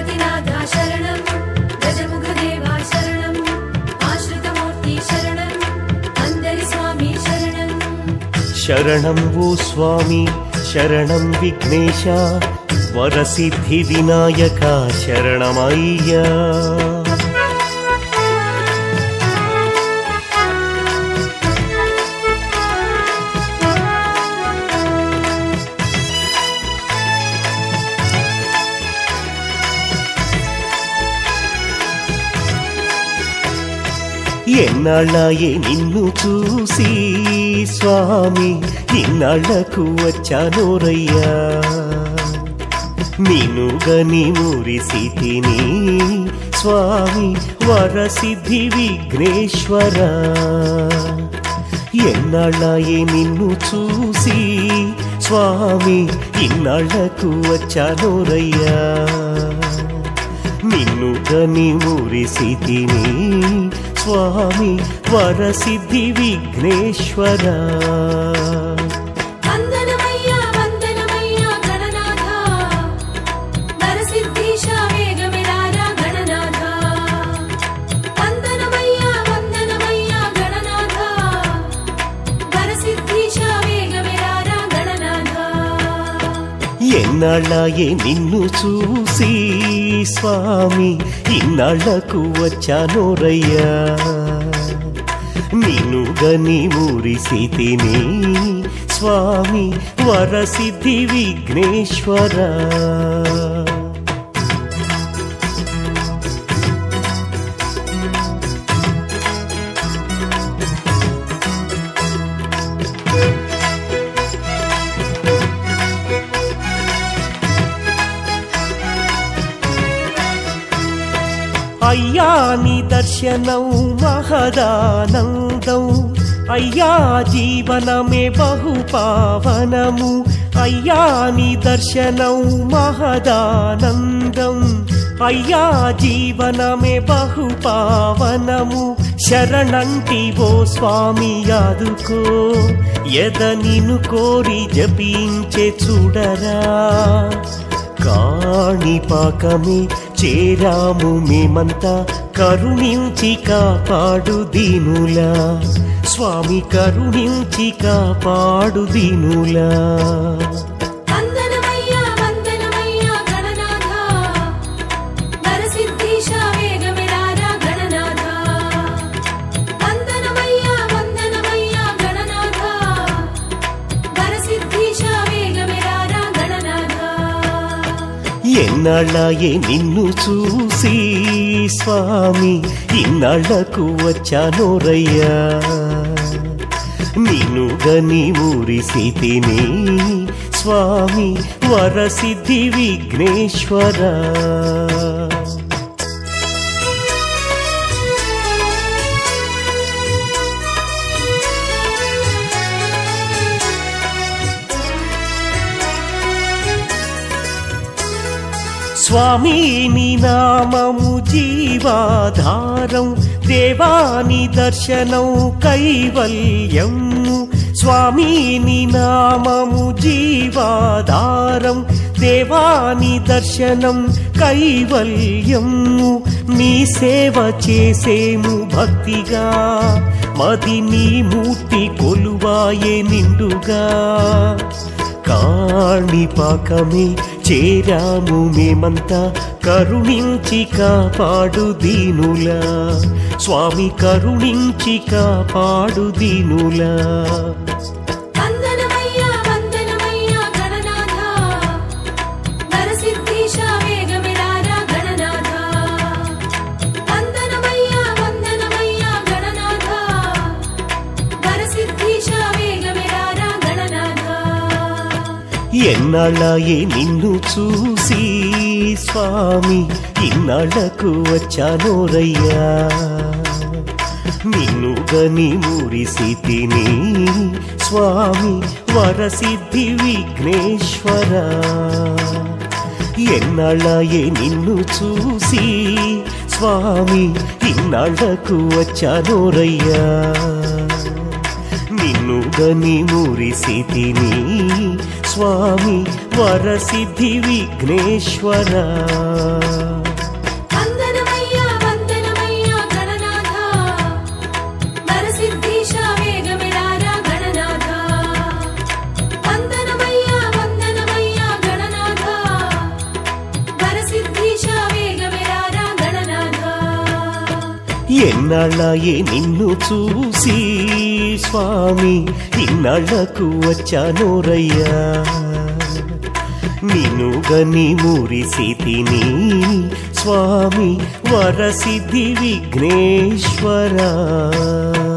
గజపతినాథ శరణం గజముఖదేవా శరణం ఆశ్రితమూర్తి శరణం అందరి స్వామి శరణం శరణం ఓ స్వామి శరణం విఘ్నేశ వరసిద్ధి వినాయక శరణమయ్యా ఎన్నాళ్ళాయే నిన్ను చూసి స్వామి ఇన్నాళ్లకు వచ్చానోరయ్యా నిన్నుగని మురిసితిని స్వామి వరసిద్ధి విఘ్నేశ్వర ఎన్నాళ్ళాయే నిన్ను చూసి స్వామి ఇన్నాళ్లకు వచ్చానోరయ్యా నిన్ను గని మురిసితిని స్వామి వరసిద్ధి విఘ్నేశ్వర వందనమయ్యా వందనమయ్యా గణనాథ వరసిద్ధీశ వేగమిరారా గణనాథ వందనమయ్యా వందనమయ్యా గణనాథ వరసిద్ధీశ వేగమిరారా గణనాథ ఎన్నాళ్ళాయే నిన్ను చూసి స్వామి ఇన్నాళ్లకు వచ్చానోరయ్యా నిన్ను గని మురిసితిని స్వామి వరసిద్ధి విఘ్నేశ్వర అయ్యా నీ దర్శనం మహదానందం అయ్యా జీవనమే బహు పావనము అయ్యా నీ దర్శనం మహదానందం అయ్యా జీవనమే బహు పావనము శరణంటి ఓ స్వామి యాదుకో ఎద నిన్ను కోరి జపించే చూడరా కాణిపాకమే చేరాము మేమంతా కరుణించి కాపాడు దీనులా స్వామి కరుణించి కాపాడు దీనులా వందనమయ్యా వందనమయ్యా గణనాథ వరసిద్ధీశ వేగమిరారా గణనాథ వందనమయ్యా వందనమయ్యా గణనాథ వరసిద్ధీశ వేగమిరారా గణనాథ ఎన్నాళ్ళాయే నిన్ను చూసి స్వామి ఇన్నాళ్లకు వచ్చానోరయ్యా నిన్ను గని మురిసితిని స్వామి వరసిద్ధి విఘ్నేశ్వర స్వామి నీ నామము జీవాధారం దేవాని దర్శనం కైవల్యము స్వామి నీ నామము జీవాధారం దేవాని దర్శనం కైవల్యము నీ సేవ చేసేము భక్తిగా మది నీ మూర్తి కొలువాయే నిండుగా కాణిపాకమే చేరాము మేమంతా కరుణించి కాపాడు దీనులా స్వామి కరుణించి కాపాడు దీనులా వందనమయ్యా వందనమయ్యా గణనాథ వరసిద్ధీశ వేగమిరారా గణనాథ వందనమయ్యా వందనమయ్యా గణనాథ వరసిద్ధీశ వేగమిరారా గణనాథ ఎన్నాళ్ళాయే నిన్ను చూసి స్వామి ఇన్నాళ్లకు వచ్చానోరయ్యా నిన్ను గని మురిసితిని స్వామి వరసిద్ధి విఘ్నేశ్వర ఎన్నాళ్ళాయే నిన్ను చూసి స్వామి ఇన్నాళ్లకు వచ్చానోరయ్యా నిన్ను గని మురిసితిని స్వామి వరసిద్ధి విఘ్నేశ్వర ఎన్నాళ్ళాయే నిన్ను చూసి స్వామి ఇన్నాళ్లకు వచ్చానోరయ్యా నిన్ను గని మురిసితిని స్వామి వరసిద్ధి విఘ్నేశ్వరా